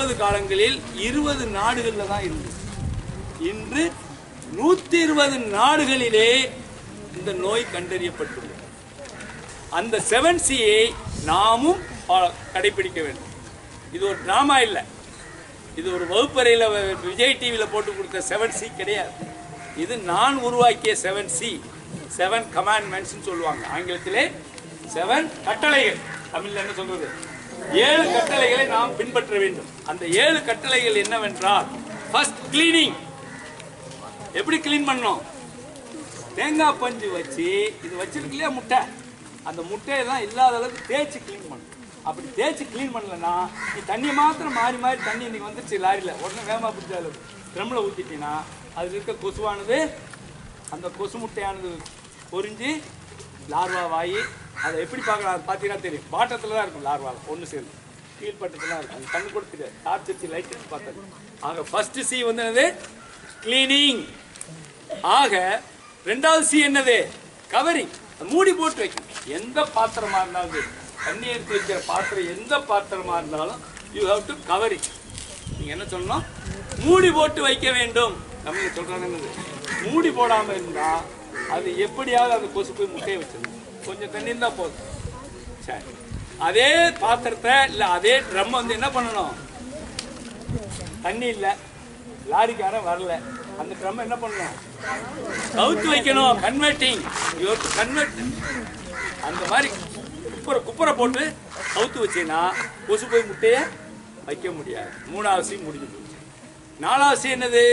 எண்பது காலங்களில் இருபது நாடுகளில் தான் இருந்தது இன்று நூற்றி இருபது நாடுகளிலே இந்த நோய் கண்டறியப்பட்டுள்ளது அந்த செவன் சியை நாமும் பா- கடைபிடிக்க வேண்டும் இது ஒரு டிராமா இல்லை இது ஒரு வகுப்பறையில் விஜய் டிவியில் போட்டு கொடுத்த செவன் சி கிடையாது இது நான் உருவாக்கிய செவன் சி செவன் கமாண்ட்மெண்ட்ஸ்னு சொல்லுவாங்க ஆங்கிலத்திலே செவன் கட்டளைகள் தமிழ்ல என்ன சொல்றது ஏழு கட்டளைகளை நாம் பின்பற்ற வேண்டும் அந்த ஏழு கட்டளைகள் என்னவென்றால் ஃபர்ஸ்ட் கிளீனிங் எப்படி க்ளீன் பண்ணோம் தேங்காய் பஞ்சு வச்சு இது வச்சிருக்கு இல்லையா முட்டை அந்த முட்டையெல்லாம் இல்லாத அளவுக்கு தேய்ச்சி க்ளீன் பண்ணணும் அப்படி தேய்ச்சி க்ளீன் பண்ணலன்னா நீ தண்ணியை மாத்திரம் மாறி மாறி தண்ணி இன்னைக்கு வந்துருச்சு லாரியில் உடனே வேகமாக பிடிச்ச அதில் ட்ரம்மில் ஊற்றிட்டீங்கன்னா அதில் இருக்க கொசுவானது அந்த கொசு முட்டையானது பொரிஞ்சு லார்வாவாகி அதை எப்படி பார்க்கலாம் அது பார்த்தீங்கன்னா தெரியும் பாட்டத்தில் தான் இருக்கும் லார்வாவில் ஒன்று சேர்ந்து கீழ்பட்டத்தில் தான் இருக்கும் அது கண்ணு கொடுத்துட்டு டார்ச் வச்சு லைட் வச்சு பார்த்தது ஆக ஃபர்ஸ்ட் சி வந்து என்னது க்ளீனிங் ஆக ரெண்டாவது சி என்னது கவரிங் மூடி போட்டு வைக்கணும் எந்த பாத்திரமா இருந்தாலும் சரி, தண்ணி எடுத்து வைக்கிற பாத்திரம் எந்த பாத்திரமா இருந்தாலும் யூ ஹாவ் டு கவரிங் நீங்க என்ன சொல்லணும் மூடி போட்டு வைக்க வேண்டும் தமிழ்ல சொல்றாங்க என்னது மூடி போடாம இருந்தா அது எப்படியாவது அந்த கொசு போய் முட்டையை வச்சிடும் கொஞ்சம் தண்ணி இருந்தா போதும் சரி அதே பாத்திரத்தை இல்ல அதே ட்ரம் வந்து என்ன பண்ணணும் தண்ணி இல்ல லாரிக்காரன் வரல அந்த ட்ரம் என்ன பண்ணணும் கவுத்து வைக்கணும் கன்வெர்ட்டிங் யூ டு கன்வெர்ட் அந்த மாதிரி குப்பரை குப்பரை போட்டு கவுத்து வச்சீங்கன்னா கொசு போய் முட்டையை வைக்க முடியாது மூணாவது சி முடிஞ்சு போச்சு நாலாவது சி என்னது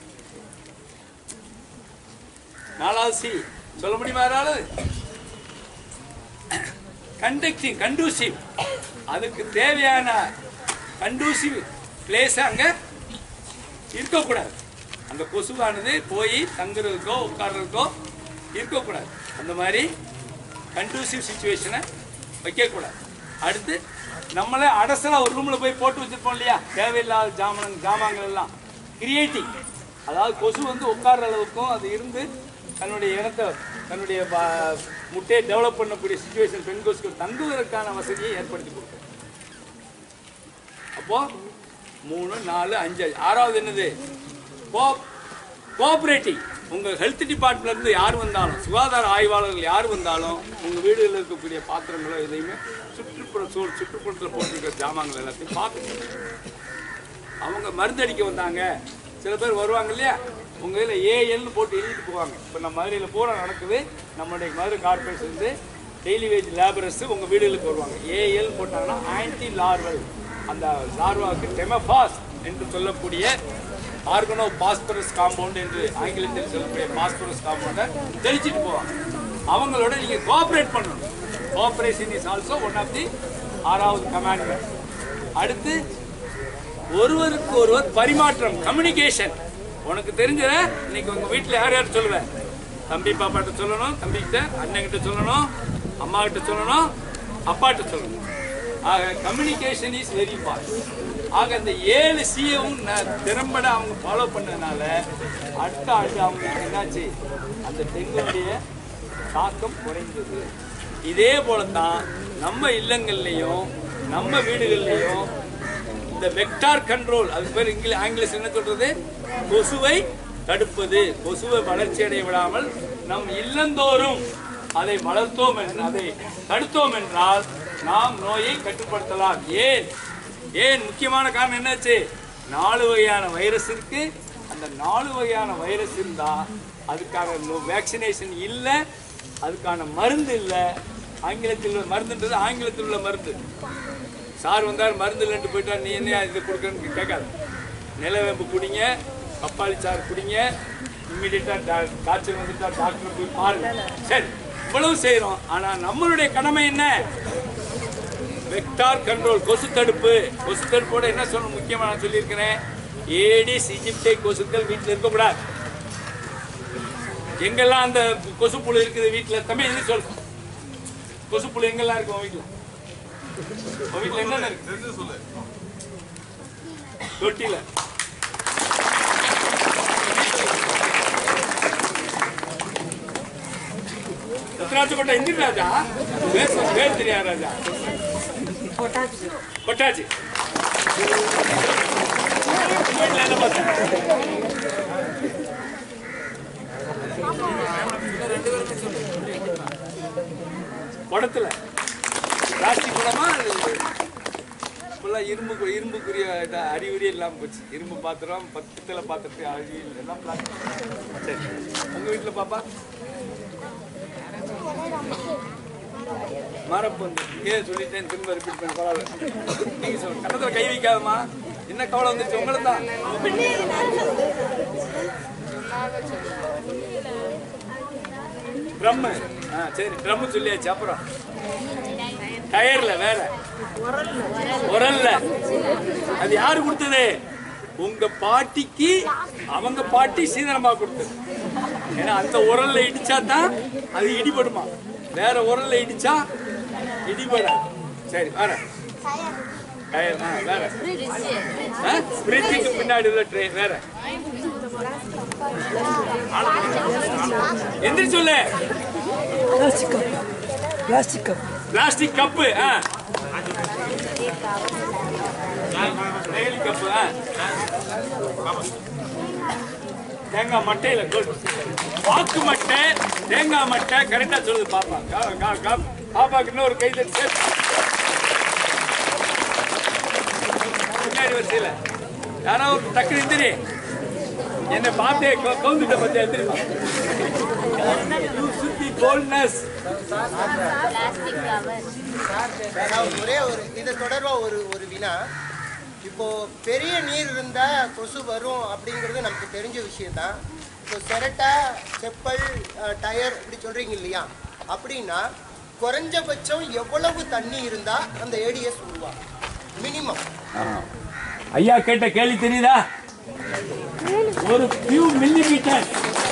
நாலாவது சி சொல்ல முடியுமா யாராவது கண்டக்டிங் கண்டூசிவ் அதுக்கு தேவையான கண்டூசிவ் பிளேஸ் அங்க இருக்கக்கூடாது அந்த கொசுவானது போய் தங்குறதுக்கோ உட்கார்றதுக்கோ இருக்கக்கூடாது அந்த மாதிரி கண்டூசிவ் சுச்சுவேஷனை வைக்கக்கூடாது அடுத்து நம்மளே அடசலாக ஒரு ரூமில் போய் போட்டு வச்சிருப்போம் இல்லையா தேவையில்லாத ஜாமான் ஜாமான்கள் எல்லாம் கிரியேட்டிங் அதாவது கொசு வந்து உட்கார்ற அளவுக்கும் அது இருந்து தன்னுடைய இனத்தை தன்னுடைய ப- முட்டையை டெவலப் பண்ணக்கூடிய சுச்சுவேஷன் பெண் கொசுக்கு தங்குவதற்கான வசதியை ஏற்படுத்தி கொடுக்கும் அப்போ மூணு நாலு அஞ்சு ஆறாவது என்னது கோ கோஆப்ரேட்டிவ் உங்கள் ஹெல்த் டிபார்ட்மெண்ட்ல இருந்து யார் வந்தாலும் சுகாதார ஆய்வாளர்கள் யார் வந்தாலும் உங்கள் வீடுகளில் இருக்கக்கூடிய பாத்திரங்களோ எதையுமே சுற்றுப்புற சூழ் சுற்றுப்புறத்தில் போட்டிருக்கிற ஜாமான்கள் எல்லாத்தையும் பார்த்து அவங்க மருந்தடிக்க வந்தாங்க சில பேர் வருவாங்க இல்லையா உங்கள் இதில் ஏஎல்னு போட்டு எழுதிட்டு போவாங்க இப்போ நம்ம மதுரையில் பூரா நடக்குது நம்மளுடைய மதுரை கார்பரேஷன் வந்து டெய்லி வேஜ் லேபரர்ஸ் உங்கள் வீடுகளுக்கு வருவாங்க ஏஎல் போட்டாங்கன்னா ஆன்டி லார்வல் அந்த லார்வாவுக்கு டெமபாஸ் என்று சொல்லக்கூடிய ஆர்கனோ பாஸ்பரஸ் காம்பவுண்ட் என்று ஆங்கிலத்தில் சொல்லக்கூடிய பாஸ்பரஸ் காம்பவுண்டை தெளிச்சிட்டு போவாங்க அவங்களோட நீங்கள் கோஆப்ரேட் பண்ணணும் cooperation is also one of the ஆறாவது கமாண்ட்மெண்ட் அடுத்து ஒருவருக்கு ஒருவர் பரிமாற்றம் கம்யூனிகேஷன் உனக்கு தெரிஞ்சத இன்னைக்கு உங்க வீட்டில் யார் யார் சொல்லுவேன் தம்பி பாப்பாட்ட சொல்லணும் தம்பிக்கிட்ட அண்ணன்கிட்ட சொல்லணும் அம்மா கிட்ட சொல்லணும் அப்பாட்ட சொல்லணும் ஆக கம்யூனிகேஷன் இஸ் வெரி இம்பார்ட்டன்ட் ஆக இந்த ஏழு சிஏவும் திறம்பட அவங்க ஃபாலோ பண்ணதுனால அடுத்த ஆண்டு அவங்களுக்கு என்னாச்சு அந்த டெங்குடைய தாக்கம் குறைந்தது இதே போல தான் நம்ம இல்லங்கள்லையும் நம்ம வீடுகள்லையும் இந்த வெக்டார் கண்ட்ரோல் அது பேர் இங்கிலீஷ் ஆங்கிலஸ் என்ன சொல்றது கொசுவை தடுப்பது கொசுவை வளர்ச்சி அடைய விடாமல் நம் இல்லந்தோறும் அதை வளர்த்தோம் என்று அதை தடுத்தோம் என்றால் நாம் நோயை கட்டுப்படுத்தலாம் ஏன் ஏன் முக்கியமான காரணம் என்னாச்சு நாலு வகையான வைரஸ் இருக்கு அந்த நாலு வகையான வைரஸ் இருந்தா அதுக்கான வேக்சினேஷன் இல்லை அதுக்கான மருந்து இல்லை ஆங்கிலத்தில் உள்ள மருந்துன்றது ஆங்கிலத்தில் உள்ள மருந்து சார் வந்தார் மருந்து இல்லைன்ட்டு போயிட்டா நீ என்ன இது கொடுக்குறன்னு கேட்காது நிலவேம்பு குடிங்க பப்பாளி சாறு குடிங்க இம்மிடியட்டாக காய்ச்சல் வந்துட்டா டாக்டர் போய் பாருங்க சரி இவ்வளவு செய்கிறோம் ஆனால் நம்மளுடைய கடமை என்ன வெக்டார் கண்ட்ரோல் கொசு தடுப்பு கொசு தடுப்போட என்ன சொல்லணும் முக்கியமாக நான் சொல்லியிருக்கிறேன் ஏடிஸ் இஜிப்டை கொசுக்கள் வீட்டில் இருக்கக்கூடாது எங்கெல்லாம் அந்த கொசு புழு இருக்குது வீட்டில் தம்பி என்ன சொல் கொசு புழு எங்கெல்லாம் இருக்கு உன் வீட்டில் உன் வீட்டில் என்னென்ன இருக்கு தொட்டில ருத்ராட்சப்பட்ட இந்திர ராஜா பேர் சொல், பேர் தெரியாது ராஜா கொட்டாச்சி வீட்டுல என்ன பார்த்தேன் குடத்துல பிளாஸ்டிக் குடமா இப்பெல்லாம் இரும்பு இரும்புக்குரிய இத- அறிகுறியே இல்லாமல் போச்சு இரும்பு பாத்திரம் பத்துல பாத்திரத்துக்கு அறிவியல் எல்லாம் பிளாஸ்டிக் சரி உங்க வீட்டுல பாப்பா மரப்பந்து ஏன் சொல்லிட்டேன் திரும்ப ரிப்பீட் பண்ண பரவாயில்ல நீங்க சொல்லுங்க கன்னத்துல கை வைக்காதம்மா என்ன கவலை வந்துச்சு உங்களுக்கு தான் ட்ரம்மு ஆ சரி ட்ரம்மு சொல்லியாச்சு அப்புறம் டயர்ல வேற உரல்ல அது யாரு கொடுத்தது உங்க பாட்டிக்கு அவங்க பாட்டி சீதனமா கொடுத்தது ஏன்னா அந்த உரல்ல இடிச்சா தான் அது இடிபடுமா வேற உரல்ல இடிச்சா இடிபடாது சரி வேற டயர் ஆ வேற ஆ, ஃப்ரிட்ஜுக்கு பின்னாடி உள்ள ட்ரெயின் வேற எந்திரி சொல்லு plastic cup plastic cup plastic cup ஆ நெகிழி கப்பு ஆ தேங்காய் மட்டையில குட் வாக்கு மட்டை தேங்காய் மட்டை கரெக்டா சொல்லுது பாப்பா கா- கா- கா- பாப்பாக்கு இன்னொரு கை தட்டி சேர்த்து. பின்னாடி வரிசையில யாரோ ஒரு டக்கு எந்திரி என்னை பார்த்தே கவு- கவுந்துட்ட பத்தி எந்திரிமா யூ சுட் பி போல்ட்னஸ் நான் ஒரே ஒரு இது தொடர்பா ஒரு ஒரு வினா இப்போ பெரிய நீர் இருந்தா கொசு வரும் அப்படிங்கிறது நமக்கு தெரிஞ்ச விஷயம்தான் இப்போ செரட்டா செப்பல் அஹ், டயர் இப்படி சொல்றீங்க இல்லையா அப்படின்னா குறைஞ்சபட்சம் எவ்வளவு தண்ணி இருந்தா அந்த ஏடிஎஸ் உருவாகும் மினிமம் ஐயா கேட்ட கேள்வி தெரியுதா ஒரு ஃபியூ மில்லிமீட்டர்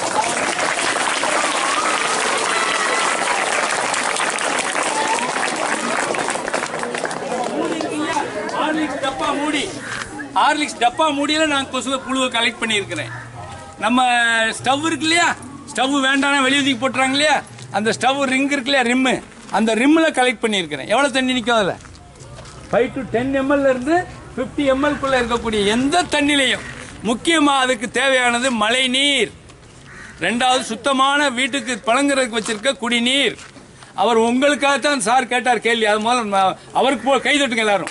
ஹார்லிக்ஸ் டப்பா மூடி ஹார்லிக்ஸ் டப்பா மூடியில நான் கொசுவை புழுவை கலெக்ட் பண்ணியிருக்கிறேன் நம்ம ஸ்டவ் இருக்கு இல்லையா ஸ்டவ் வேண்டாம் வெளியே தூக்கி போட்டுறாங்க இல்லையா அந்த ஸ்டவ் ரிங் இருக்கு இல்லையா ரிம்மு அந்த ரிம்மில் கலெக்ட் பண்ணியிருக்கிறேன் எவ்வளோ தண்ணி நிற்கும் அதில் ஃபைவ் டு டென் எம்எல்ல இருந்து ஃபிஃப்டி எம்எல்குள்ள இருக்கக்கூடிய எந்த தண்ணிலையும் முக்கியமாக அதுக்கு தேவையானது மழை நீர் ரெண்டாவது சுத்தமான வீட்டுக்கு பழங்குறதுக்கு வச்சிருக்க குடிநீர் அவர் உங்களுக்காகத்தான் சார் கேட்டார் கேள்வி அது முதல்ல ம- அவருக்கு போ கை தட்டுங்க எல்லாரும்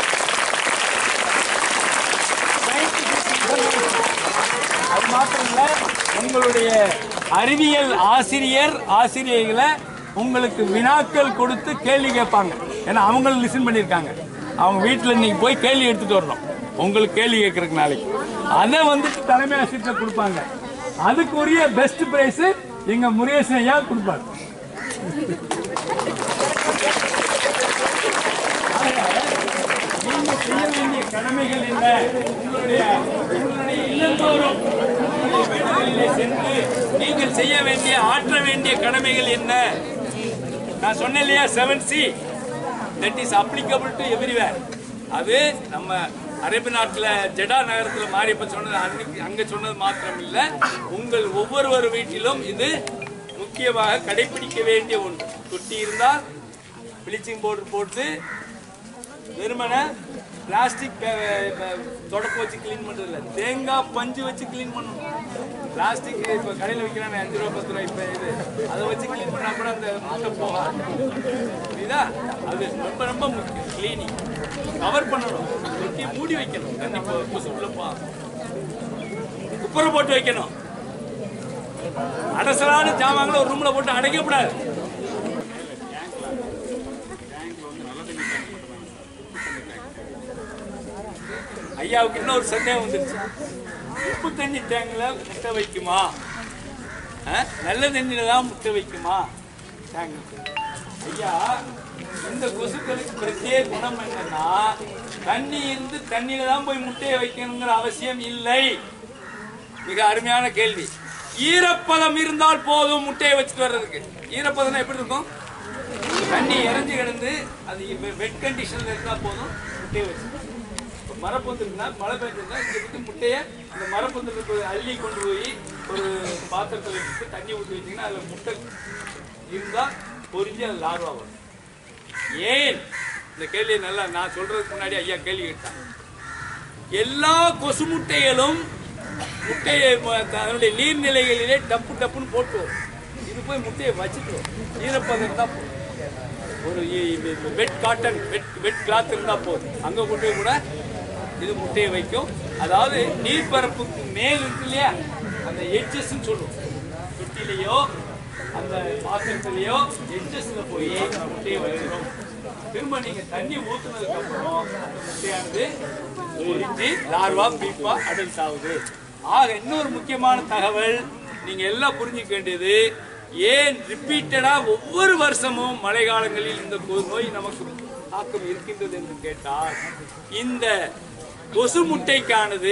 அது மாத்திரம் இல்ல உங்களுடைய அறிவியல் ஆசிரியர் ஆசிரியர்களை உங்களுக்கு வினாக்கள் கொடுத்து கேள்வி கேட்பாங்க ஏன்னா அவங்களும் லிசன் பண்ணியிருக்காங்க அவங்க வீட்டில் இன்னைக்கு போய் கேள்வி எடுத்துட்டு வரணும் உங்களுக்கு கேள்வி கேட்கறதுக்கு நாளைக்கு அதை வந்துட்டு தலைமை ஆசிரியர்கிட்ட கொடுப்பாங்க அதுக்குரிய பெஸ்ட் பிரைஸ் எங்க முருகேசன் ஐயா கொடுப்பாரு நீங்க செய்ய வேண்டிய கடமைகள் என்ன உங்களுடைய உங்களுடைய இல்லந்தோறும் உங்களுடைய வீடுகளிலே சென்று நீங்கள் செய்ய வேண்டிய ஆற்ற வேண்டிய கடமைகள் என்ன நான் சொன்னேன் இல்லையா seven C that is applicable to everywhere அது நம்ம அரேபிய நாட்டில் ஜெடா நகரத்தில் மாரியப்ப சொன்னது அன்னைக்கு அங்கே சொன்னது மாத்திரம் இல்லை உங்கள் ஒவ்வொருவர் வீட்டிலும் இது முக்கியமாக கடைபிடிக்க வேண்டிய ஒன்று தொட்டி இருந்தால் ப்ளீச்சிங் பவுடர் போட்டு வெறுமனே பிளாஸ்டிக் தொடப்பு வச்சு க்ளீன் பண்றது இல்ல தேங்காய் பஞ்சு வச்சு க்ளீன் பண்ணணும் பிளாஸ்டிக் இப்போ கடையில் விற்கிறாங்க அஞ்சு ரூபா பத்து ரூபா இப்போ இது அதை வச்சு க்ளீன் பண்ணா கூட அந்த முட்டை போகாது புரியுதா அது ரொம்ப ரொம்ப முக்கியம் க்ளீனிங் கவர் பண்ணணும் தொட்டியை மூடி வைக்கணும் தண்ணி போ- கொசு உள்ள போ குப்பரை போட்டு வைக்கணும் அடசலான ஜாமான்களை ஒரு ரூம்ல போட்டு அடைக்கக்கூடாது ஐயாவுக்கு இன்னொரு சந்தேகம் வந்துருச்சு உப்பு தண்ணி டேங்க்ல முட்டை வைக்குமா ஆ? நல்ல தண்ணியில தான் முட்டை வைக்குமா டேங்க் ஐயா இந்த கொசுக்களுக்கு பிரத்யேக குணம் என்னன்னா தண்ணி இருந்து தண்ணியில தான் போய் முட்டையை வைக்கணுங்கிற அவசியம் இல்லை மிக அருமையான கேள்வி ஈரப்பதம் இருந்தால் போதும் முட்டையை வச்சுட்டு வர்றதுக்கு ஈரப்பதம்னா எப்படி இருக்கும் தண்ணி இறஞ்சி கிடந்து அது வெட் கண்டிஷன்ல இருந்தா போதும் முட்டையை வச்சு இப்ப மரப்பொந்து இருக்குன்னா மழை பெஞ்சதுன்னா இங்க இருந்து முட்டையை இந்த மரப்பொந்து இருக்கிற அள்ளி கொண்டு போய் ஒரு பாத்திரத்தில் வச்சுட்டு தண்ணி ஊற்றி வச்சீங்கன்னா அதுல முட்டை இருந்தா பொரிஞ்சு அது லார்வா வரும் ஏன் இந்த கேள்வியை நல்லா நான் சொல்றதுக்கு முன்னாடி ஐயா கேள்வி கேட்டாங்க எல்லா கொசு முட்டைகளும் முட்டையை ம- அதனுடைய நீர்நிலைகளிலே டப்பு டப்புன்னு போட்டு வரும். இது போய் முட்டையை வச்சுட்டு வரும். ஈரப்பதம் தான் போதும் ஒரு வெட் காட்டன் வெட் வெட் கிளாத் இருந்தால் போதும் அங்கே கொண்டு போய் கூட இது முட்டையை வைக்கும் அதாவது நீர்ப்பரப்புக்கு மேல் இருக்கு இல்லையா அந்த எட்ஜஸ்ன்னு சொல்லுவோம் தொட்டிலையோ அந்த பாத்திரத்திலேயோ எட்ஜஸ்ல போய் முட்டையை வச்சிடும் திரும்ப நீங்க தண்ணி ஊத்துனதுக்கு அப்புறம் அந்த முட்டையானது பொரிஞ்சு லார்வா பீப்பா அடல்ட் ஆகுது ஆக இன்னொரு முக்கியமான தகவல் நீங்க எல்லாம் புரிஞ்சுக்க வேண்டியது ஏன் ரிப்பீட்டடா ஒவ்வொரு வருஷமும் மழை காலங்களில் இந்த கொ- நோய் நமக்கு தாக்கம் இருக்கின்றது என்று கேட்டால் இந்த கொசு முட்டைக்கானது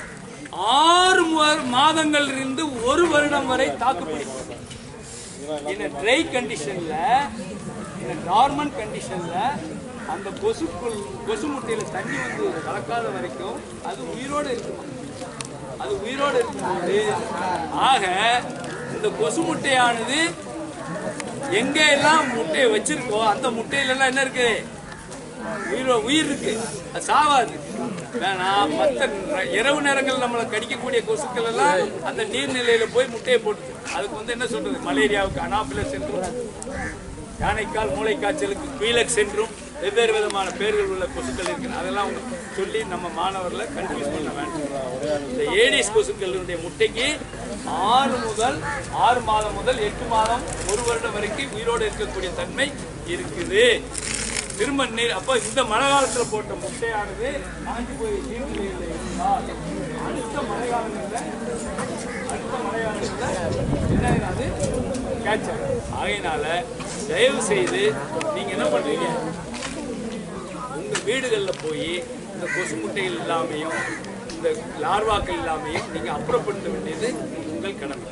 ஆறு மு- மாதங்கள் இருந்து ஒரு வருடம் வரை தாக்குப்பிடிக்கும் இந்த ட்ரை கண்டிஷன்ல இந்த நார்மல் கண்டிஷன்ல அந்த கொசுக்குள் கொசு முட்டையில தண்ணி வந்து கலக்காத வரைக்கும் அது உயிரோடு இருக்குமா அது உயிரோடு இருக்கும்போது ஆக இந்த கொசு முட்டையானது எங்க எல்லாம் முட்டையை வச்சிருக்கோ அந்த முட்டையில எல்லாம் என்ன இருக்கு உயிரோ உயிர் இருக்கு அது சாவாது வேணாம் மற்ற இரவு நேரங்கள் நம்மளை கடிக்கக்கூடிய கொசுக்கள் எல்லாம் அந்த நீர்நிலையில போய் முட்டையை போட்டுது அதுக்கு வந்து என்ன சொல்றது மலேரியாவுக்கு அனாபிலஸ் என்றும் யானைக்கால் மூளைக்காய்ச்சலுக்கு குயிலக்ஸ் என்றும் வெவ்வேறு விதமான பெயர்கள் உள்ள கொசுக்கள் இருக்கு அதெல்லாம் உங்களுக்கு சொல்லி நம்ம மாணவர்களை கன்ஃபியூஸ் பண்ண வேண்டாம் இந்த ஏடிஸ் கொசுக்களுடைய முட்டைக்கு ஆறு முதல் ஆறு மாதம் முதல் எட்டு மாதம் ஒரு வருடம் வரைக்கும் உயிரோடு இருக்கக்கூடிய தன்மை இருக்குது திரும்ப நீர் அப்போ இந்த மழை காலத்துல போட்ட முட்டையானது காஞ்சி போய் நீர்நிலையில் இருந்தால் அடுத்த மழை காலங்களில் அடுத்த மழை காலங்களில் என்ன ஆகுது கேட்ச் ஆகும் ஆகையினால தயவு செய்து நீங்க என்ன பண்றீங்க உங்க வீடுகளில் போய் இந்த கொசு முட்டைகள் இல்லாமையும் இந்த லார்வாக்கள் இல்லாமையும் நீங்க அப்புறப்படுத்த வேண்டியது உங்கள் கடமை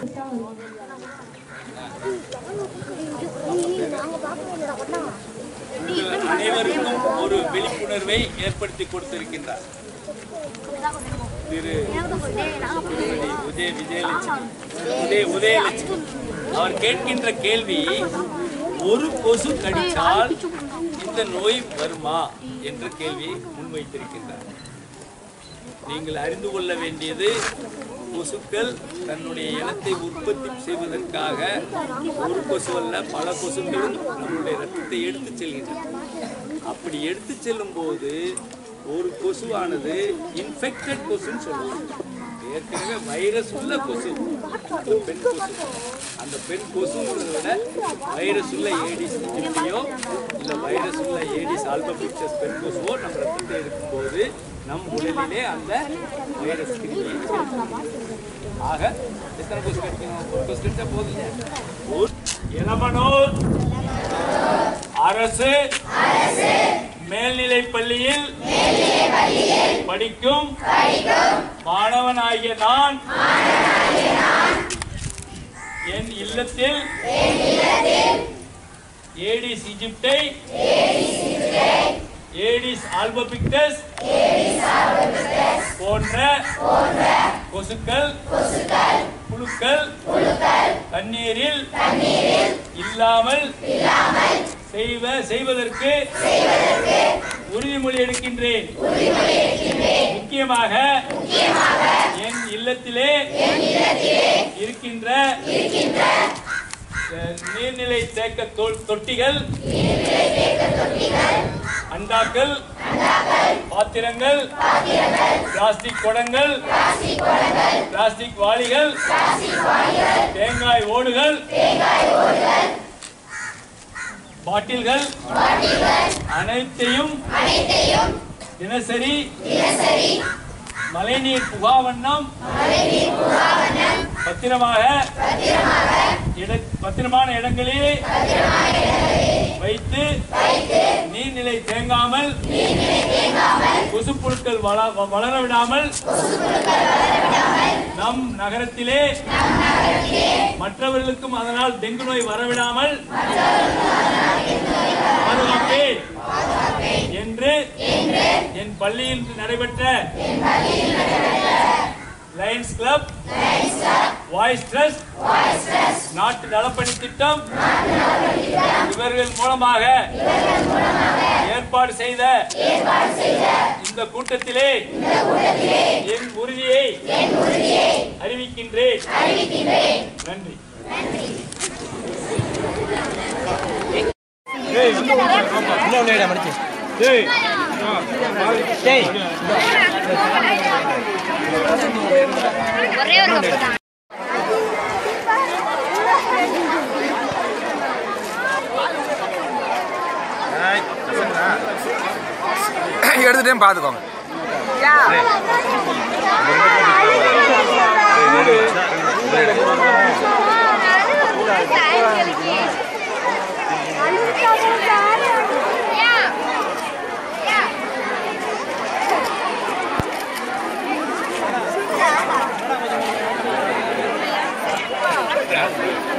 உங்கள் அனைவருக்கும் ஒரு விழிப்புணர்வை ஏற்படுத்தி கொடுத்திருக்கின்றார் திரு திருமதி உதய விஜயலட்சுமி உதய உதயலட்சுமி அவர் கேட்கின்ற கேள்வி ஒரு கொசு கடித்தால் இந்த நோய் வருமா என்ற கேள்வியை முன்வைத்திருக்கின்றார் நீங்கள் அறிந்து கொள்ள வேண்டியது கொசுக்கள் தன்னுடைய இனத்தை உற்பத்தி செய்வதற்காக ஒரு கொசு அல்ல பல கொசுக்களும் நம்முடைய ரத்தத்தை எடுத்துச் செல்கின்றன அப்படி எடுத்துச் செல்லும் போது ஒரு கொசுவானது இன்ஃபெக்டட் கொசுன்னு சொல்லுவோம் ஏற்கனவே வைரஸ் உள்ள கொசு ஒரு பெண் கொசு அந்த பெண் கொசுங்கிறத விட வைரஸ் உள்ள ஏடிஸ் இஜிப்டியோ இல்லை வைரஸ் உள்ள ஏடிஸ் ஆல்பபிக்சஸ் பெண் கொசுவோ நம்ம ரத்தத்தை எடுக்கும்போது நம் உடலிலே அந்த வைரஸ் கிருமியை செலுத்தும். ஆக எத்தனை கொசு கடிக்கணும் ஒரு கொசு கடிச்சா போதும் இல்லையா? ஒரு இளமனூர் அரசு மேல்நிலைப் பள்ளியில் படிக்கும் மாணவனாகிய நான் என் இல்லத்தில் ஏடிஸ் இஜிப்டை ஏடிஸ் ஆல்பபிக்டஸ் போன்ற கொசுக்கள் புழுக்கள் தண்ணீரில் இல்லாமல் செய்வ செய்வதற்கு உறுதிமொழி எடுக்கின்றேன் முக்கியமாக என் இல்லத்திலே இருக்கின்ற அஹ், நீர்நிலை தேக்க தொ- தொட்டிகள் அண்டாக்கள் பாத்திரங்கள் பிளாஸ்டிக் குடங்கள் பிளாஸ்டிக் வாளிகள் தேங்காய் ஓடுகள் பாட்டில்கள் அனைத்தையும் தினசரி மழைநீர் புகாவண்ணம் பத்திரமாக இட- பத்திரமான இடங்களிலே வைத்து நீர்நிலை தேங்காமல் கொசு புழுக்கள் வள- வளர விடாமல் நம் நகரத்திலே மற்றவர்களுக்கும் அதனால் டெங்கு நோய் வரவிடாமல் பாதுகாப்பேன் என்று என் பள்ளியில் நடைபெற்ற லயன்ஸ் கிளப் வாய்ஸ் ட்ரஸ்ட் நாட்டு நலப்பணி திட்டம் இவர்கள் மூலமாக ஏற்பாடு செய்த இந்த கூட்டத்திலே என் உறுதியை அறிவிக்கின்றேன் நன்றி ஒரே ஒரு கப்பு தான் எடுத்துட்டேன் பார்த்துக்கோங்க Yeah.